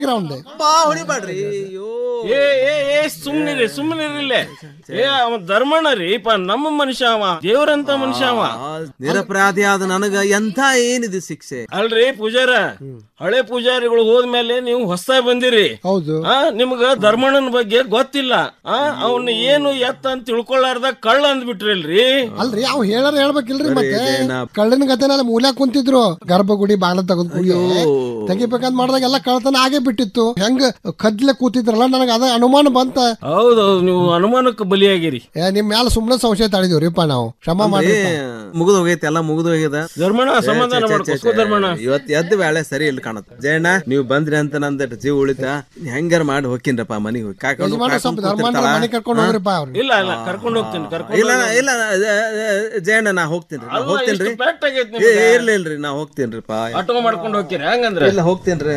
Ground ಬಾ ಹೊಡಿಬೇಡ್ರಿ ಅಯ್ಯೋ ಏ ಏ ಏ ಸುಮ್ನಿರಿ ಸುಮ್ನಿರಿಲ್ಲೇ ಏ ಅವ ಧರ್ಮಣ್ಣ ರೀ ಪ ನಮ್ಮ ಮನುಷ್ಯ ಅವ ದೇವ್ರಂತ ಮನುಷ್ಯ ಅವ ಆ, ನಿರಪರಾಧಿ ಆದ ನನಗ ಎಂಥ ಏನಿದೆ ಶಿಕ್ಷೆ ಅಲ್ರಿ ಪೂಜಾರ ಹಳೆ ಪೂಜಾರಿಗಳು ಹೋದ್ಮೇಲೆ ನೀವು ಹೊಸದಾಗಿ ಬಂದಿರಿ ಹೌದು ಆ ನಿಮ್ಗ ಧರ್ಮಣ್ಣನ ಬಗ್ಗೆ ಗೊತ್ತಿಲ್ಲ ಆ ಅವನ್ ಏನು ಎತ್ತ ಅಂತ ತಿಳ್ಕೊಳ್ಳಾರ್ದ ಕಳ್ಳ ಅಂದ್ಬಿಟ್ರಲ್ರಿ ಅಲ್ರಿ ಅವ್ ಹೇಳಾರ ಹೇಳ್ಬೇಕಿಲ್ರಿ ಮತ್ತೆ ಜಯಣ್ಣ. ಕಳ್ಳನ ಗತೆನೆಲ್ಲ ಮೂಲ್ಯಾಗ ಕುಂತಿದ್ರು ಗರ್ಭಗುಡಿ ಬಾಗ್ಲ ತಗೊಂಡ್ ಕೂಡಿ ತೆಗಿಬೇಕಂತ ಮಾಡಿದಾಗ ಎಲ್ಲ ಕಳ್ತನ ಆಗೇ ಬಿಟ್ಟಿತ್ತು ಹೆಂಗ ಕದ್ಲೆ ಕೂತಿದ್ರಲ್ಲ ನನಗ ಅದ ಅನುಮಾನ ಬಂತ ಹೌದೌದು ನೀವು ಅನುಮಾನಕ್ಕೆ ಬಲಿಯಾಗಿರಿ ಏ ನಿಮ್ ಮ್ಯಾಲ ಸುಮ್ನೆ ಸಂಶಯ ತಾಳಿದಿವ್ರಿಪ್ಪ ನಾವು ಕ್ಷಮ ಮಾಡ್ರಿ ಮುಗಿದು ಹೋಗೈತಿ ಎಲ್ಲ ಮುಗಿದು ಹೋಗ್ಯದ ಧರ್ಮಣ್ಣ ಸಮಾಧಾನ ಮಾಡ್ಕೋ ಧರ್ಮಣ್ಣ ಇವತ್ ಎದ್ದು ಬೇಳೆ ಸರಿ ಇಲ್ಲ ಕಾಣತ್ತ ಜಯಣ್ಣ ನೀವು ಬಂದ್ರಿ ಅಂತ ನಂದಟ್ ಜೀವ ಉಳಿತ ಹೆಂಗಾರ ಮಾಡಿ ಹೋಗ್ತೀನ್ರಪ್ಪ ಮನಿಗೆ ಹೋಗಿ ಕಾಕೊಂಡು ಯಜಮಾನ ಸ್ವಲ್ಪ ಧರ್ಮಾಂತರ ಮನೆ ಕರ್ಕೊಂಡು ಹೋಗ್ರಿಪ್ಪ ಅವ್ರು ಇಲ್ಲ ಇಲ್ಲ ಕರ್ಕೊಂಡು ಹೋಗ್ತೀನಿ ಕರ್ಕೊಂಡು ಇಲ್ಲ ಇಲ್ಲ ಅ- ಅ- ಜಯಣ್ಣ ನಾ ಹೋಗ್ತೀನಿ ನಾ ಹೋಗ್ತೀನಿ ಪೆಟ್ ಆಗೈತಿ ಇರ್ಲಿ ಇಲ್ರಿ ನಾ ಹೋಗ್ತೀನ್ರಿಪ್ಪ ಆಟೋ ಮಾಡ್ಕೊಂಡು ಹೋಗ್ತೀರಿ ಹಂಗಂದ್ರೆ ಇಲ್ಲ ಹೋಗ್ತೀನ್ರಿ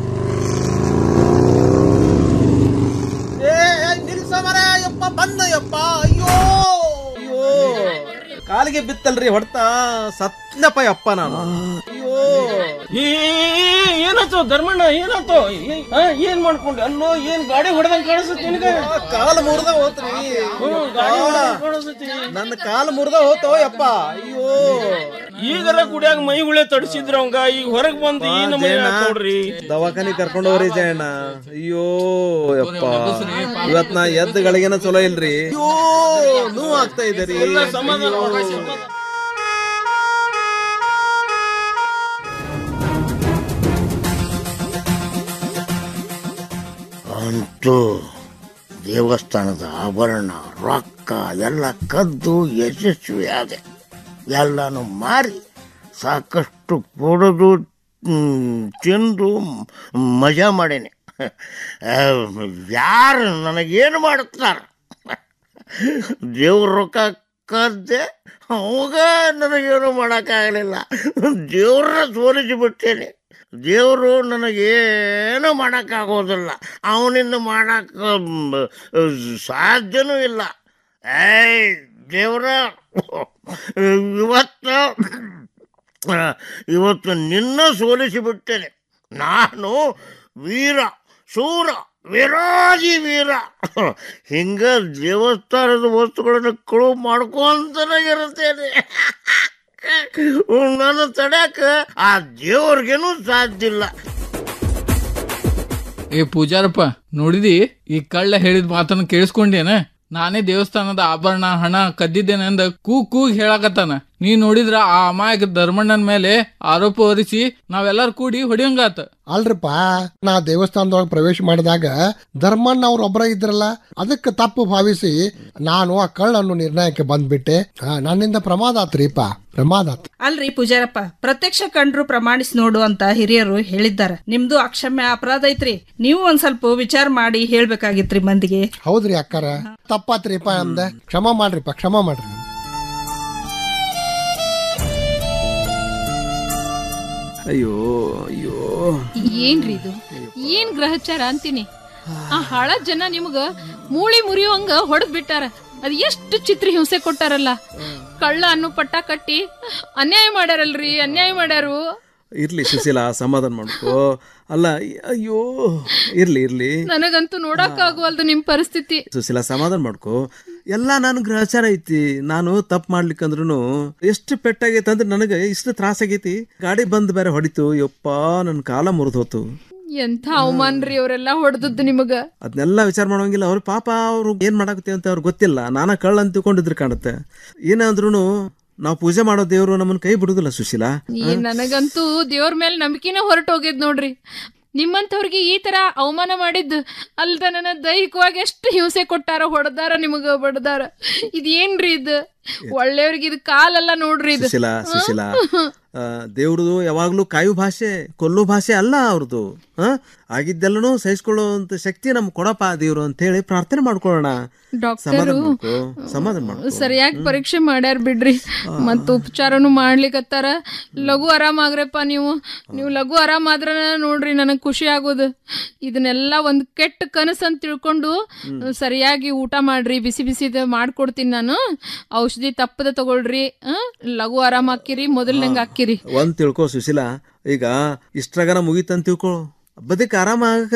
ನಿಲ್ಸ ಮರ ಯಪ್ಪ ಬಂದ ಯಪ್ಪ ಅಯ್ಯೋ ಅಯ್ಯೋ ಕಾಲಿಗೆ ಬಿತ್ತಲ್ರಿ ಹೊಡ್ತಾ ಸತ್ನಪ್ಪ ಯಪ್ಪ ನಾನು ಅಯ್ಯೋ ಏ ಏನಾಯ್ತು ಧರ್ಮಣ್ಣ ಏನಾಯ್ತು ಏ- ಆ, ಏನ್ ಮಾಡ್ಕೊಂಡೆ ಅನ್ನೋ ಏನ್ ಗಾಡಿ ಹೊಡೆದಂಗ್ ಕಾಣಿಸುತ್ತೆ ನಿನಗೆ ಕಾಲು ಮುರಿದ ಹೋತ್ರಿ ಹ್ಮ್, ಗಾಡಿ ಹೊಡೆದಂಗ್ ಕಾಣಿಸುತ್ತೆ ನನ್ನ ಕಾಲು ಮುರಿದ ಹೋತೋ ಯಪ್ಪ ಅಯ್ಯೋ ಈಗರ ಕುಡಿಯಾಗ ಮೈ ಹುಳೆ ತಡಿಸಿದ್ರ ಅವಂಗ ಈಗ ಹೊರಗ್ ಬಂದು ಈ ನಮೂನೆ ಆತ್ ನೋಡ್ರಿ ದವಾಖಾನಿ ಕರ್ಕೊಂಡು ಹೋಗ್ರಿ ಜಯಣ್ಣ ಅಯ್ಯೋ ಯಪ್ಪ ಇವತ್ ನಾ ಎದ್ದ ಗಳಿಗೆನ ಚಲೋ ಇಲ್ರಿ ಅಯ್ಯೋ ನೋವು ಆಗ್ತಾ ಇದೆ ರೀ ಎಲ್ಲ ಸಮಾಧಾನ ಮಾಡ್ಕೊ, ಸಮಾಧಾನ. ಅಂತೂ ದೇವಸ್ಥಾನದ ಆಭರಣ ರೊಕ್ಕ ಎಲ್ಲ ಕದ್ದು ಯಶಸ್ವಿಯಾದೆ ಎಲ್ಲನೂ ಮಾರಿ ಸಾಕಷ್ಟು ಕುಡಿದು ಮ್, ತಿಂದು ಮ್, ಮಜಾ ಮಾಡೇನೆ ಯಾರು ನನಗೇನು ಮಾಡುತ್ತಾರೆ ದೇವ್ರ ರೊಕ್ಕ ಕದ್ದೆ ಅವಾಗ ನನಗೇನು ಮಾಡೋಕ್ಕಾಗಲಿಲ್ಲ ದೇವ್ರನ್ನ ಸೋಲಿಸಿ ಬಿಟ್ಟೇನೆ ದೇವರು ನನಗೇನು ಮಾಡೋಕ್ಕಾಗೋದಿಲ್ಲ ಅವನಿಂದ ಮಾಡೋಕ್ಕೆ ಸಾಧ್ಯನೂ ಇಲ್ಲ ಏಯ್ ದೇವ್ರ ಇವತ್ತು ಇವತ್ತು ನಿನ್ನ ಸೋಲಿಸಿ ಬಿಟ್ಟೇನೆ ನಾನು ವೀರ ಶೂರ ವಿರಾಜಿ ವೀರ ಹಿಂಗ ದೇವಸ್ಥಾನದ ವಸ್ತುಗಳನ್ನು ಕಳುವು ಮಾಡ್ಕೊಂತನೇ ಇರುತ್ತೇನೆ ನನ್ನ ತಡ್ಯಾಕ ಆ ದೇವ್ರಿಗೇನು ಸಾಧ್ಯ ಇಲ್ಲ ಏ ಪೂಜಾರಪ್ಪ ನೋಡಿದಿ ಈ ಕಳ್ಳ ಹೇಳಿದ ಮಾತನ್ನ ಕೇಳಿಸ್ಕೊಂಡೇನ ನಾನೇ ದೇವಸ್ಥಾನದ ಆಭರಣ ಹಣ ಕದ್ದಿದ್ದೇನೆ ಅಂದ ಕೂ ಕೂಗ್ ಹೇಳಕತ್ತಾನ ನೀ ನೋಡಿದ್ರ ಆ ಅಮಾಯಕ ಧರ್ಮಣ್ಣನ ಮೇಲೆ ಆರೋಪ ಹೊರಿಸಿ ನಾವೆಲ್ಲರೂ ಕೂಡಿ ಹೊಡಿಯಂಗಾತ ಅಲ್ರಿಪ್ಪ ನಾ ದೇವಸ್ಥಾನದೊಳಗೆ ಪ್ರವೇಶ ಮಾಡಿದಾಗ ಧರ್ಮಣ್ಣ ಅವ್ರ ಒಬ್ಬರ ಇದ್ರಲ್ಲ ಅದಕ್ಕೆ ತಪ್ಪು ಭಾವಿಸಿ ನಾನು ಆ ಕಳ್ಳನ್ನು ನಿರ್ಣಯಕ್ಕೆ ಬಂದ್ಬಿಟ್ಟೆ ಆ, ನನ್ನಿಂದ ಪ್ರಮಾದ ಆತ್ರಿಪ್ಪ ಪ್ರಮಾದ ಆತ್ ಅಲ್ರಿ ಪೂಜಾರಪ್ಪ ಪ್ರತ್ಯಕ್ಷ ಕಂಡ್ರು ಪ್ರಮಾಣಿಸಿ ನೋಡು ಅಂತ ಹಿರಿಯರು ಹೇಳಿದ್ದಾರೆ ನಿಮ್ದು ಅಕ್ಷಮ್ಯ ಅಪರಾಧ ಐತ್ರಿ ನೀವು ಒಂದ್ ಸ್ವಲ್ಪ ವಿಚಾರ ಮಾಡಿ ಹೇಳ್ಬೇಕಾಗಿತ್ರಿ ಮಂದಿಗೆ ಹೌದ್ರಿ ಅಕ್ಕಾರ ತಪ್ಪಾತ್ರಿಪ್ಪ ನಮ್ದ ಕ್ಷಮ ಮಾಡ್ರಿಪ್ಪ ಕ್ಷಮ ಮಾಡ್ರಿ ಅಯ್ಯೋ ಅಯ್ಯೋ ಏನ್ರಿ ಇದು ಏನ್ ಗ್ರಹಚಾರ ಅಂತೀನಿ ಆ ಹಾಳ ಜನ ನಿಮ್ಗ ಮೂಳಿ ಮುರಿಯುವಂಗ ಹೊಡೆದ್ ಬಿಟ್ಟಾರ ಅದ್ ಎಷ್ಟು ಚಿತ್ರ ಹಿಂಸೆ ಕೊಟ್ಟಾರಲ್ಲ ಕಳ್ಳ ಅನ್ನೋ ಪಟ್ಟ ಕಟ್ಟಿ ಅನ್ಯಾಯ ಮಾಡ್ಯಾರಲ್ರಿ ಅನ್ಯಾಯ ಮಾಡ್ಯಾರು ಇರ್ಲಿ ಸುಶೀಲಾ ಸಮಾಧಾನ ಮಾಡ್ಕೋ ಅಲ್ಲ ಅಯ್ಯೋ ಇರ್ಲಿ ಇರ್ಲಿ ನನಗಂತೂ ನೋಡಕ್ ಆಗುವಲ್ದು ನಿಮ್ ಪರಿಸ್ಥಿತಿ ಸುಶೀಲಾ ಸಮಾಧಾನ ಮಾಡ್ಕೋ ಎಲ್ಲ ನಾನು ಗ್ರಹಚಾರ ಐತಿ ನಾನು ತಪ್ಪು ಮಾಡ್ಲಿಕ್ಕಂದ್ರೂ ಎಷ್ಟು ಪೆಟ್ಟಾಗೈತೆ ಅಂದ್ರೆ ನನಗೆ ಇಷ್ಟು ತ್ರಾಸ ಆಗೈತಿ ಗಾಡಿ ಬಂದ್ ಬೇರೆ ಹೊಡಿತು ಯಪ್ಪ ನನ್ನ ಕಾಲ ಮುರಿದು ಹೋತು ಎಂಥ ಅವಮಾನ್ರಿ ಅವರೆಲ್ಲ ಹೊಡೆದದ್ದು ನಿಮಗ ಅದನ್ನೆಲ್ಲ ವಿಚಾರ ಮಾಡೋಂಗಿಲ್ಲ ಅವ್ರ ಪಾಪ ಅವ್ರು ಏನ್ ಮಾಡಾಕತ್ತೆ ಅಂತ ಅವ್ರಿಗೆ ಗೊತ್ತಿಲ್ಲ ನಾನ ಕಳ್ಳ ಅಂತ ತಿಳ್ಕೊಂಡಿದ್ರು ಕಾಣುತ್ತೆ ಏನಾದ್ರೂ ನಾವು ಪೂಜೆ ಮಾಡೋ ದೇವ್ರು ನಮ್ಮನ್ನ ಕೈ ಬಿಡುದಿಲ್ಲ ಸುಶೀಲಾ ಈ ನನಗಂತೂ ದೇವ್ರ ಮೇಲೆ ನಂಬಿಕೆನೇ ಹೊರಟೋಗಿದ್ ನೋಡ್ರಿ ನಿಮ್ಮಂಥವ್ರಿಗೆ ಈ ತರ ಅವಮಾನ ಮಾಡಿದ್ದು ಅಲ್ದ ನನ್ನ ದೈಹಿಕವಾಗಿ ಎಷ್ಟು ಹಿಂಸೆ ಕೊಟ್ಟಾರ ಹೊಡೆದಾರ ನಿಮಗ ಬಡ್ದಾರ ಇದೇನ್ರಿ ಇದು ಒಳ್ಳೆಯವ್ರಿಗೆ ಇದು ಕಾಲಲ್ಲ ನೋಡ್ರಿ ಇದು ಸುಶೀಲಾ ಸುಶೀಲಾ ಆ, ದೇವ್ರದು ಯಾವಾಗ್ಲೂ ಕಾಯು ಭಾಷೆ ಕೊಲ್ಲು ಭಾಷೆ ಅಲ್ಲ ಅವ್ರದ್ದು ಹಾ ಆಗಿದ್ದೆಲ್ಲನೂ ಸಹಿಸ್ಕೊಳ್ಳುವಂತ ಶಕ್ತಿ ನಮ್ಗೆ ಕೊಡಪ್ಪ ದೇವ್ರು ಅಂತ ಹೇಳಿ ಪ್ರಾರ್ಥನೆ ಮಾಡ್ಕೊಳ್ಳೋಣ ಸಮಾಧಾನ ಡಾಕ್ಟರು ಮಾಡ್ಕೋ ಸಮಾಧಾನ ಮಾಡ್ಕೋ ಸರಿಯಾಗಿ ಪರೀಕ್ಷೆ ಮಾಡ್ಯಾರ ಬಿಡ್ರಿ ಮತ್ತ ಉಪಚಾರನು ಮಾಡ್ಲಿಕತ್ತಾರ ಲಘು ಆರಾಮಾಗ್ರಪ್ಪ ನೀವು ನೀವು ಲಘು ಆರಾಮಾದ್ರ ನೋಡ್ರಿ ನನಗ್ ಖುಷಿ ಆಗೋದು ಇದನ್ನೆಲ್ಲ ಒಂದ್ ಕೆಟ್ಟ ಕನಸು ಅಂತ ತಿಳ್ಕೊಂಡು ಸರಿಯಾಗಿ ಊಟ ಮಾಡ್ರಿ ಬಿಸಿ ಬಿಸಿದ ಮಾಡ್ಕೊಡ್ತೀನಿ ನಾನು ಔಷಧಿ ತಪ್ಪದ ತಗೊಳ್ರಿ ಆ? ಲಘು ಆರಾಮ್ ಹಾಕಿರಿ ಮೊದಲ್ನಂಗ ಹಾಕಿರಿ ಒಂದ್ ತಿಳ್ಕೊ ಸುಶೀಲಾ ಈಗ ಇಷ್ಟ್ರಾಗನ ಮುಗಿತಂತ ತಿಳ್ಕೊ ಬದುಕ್ ಆರಾಮ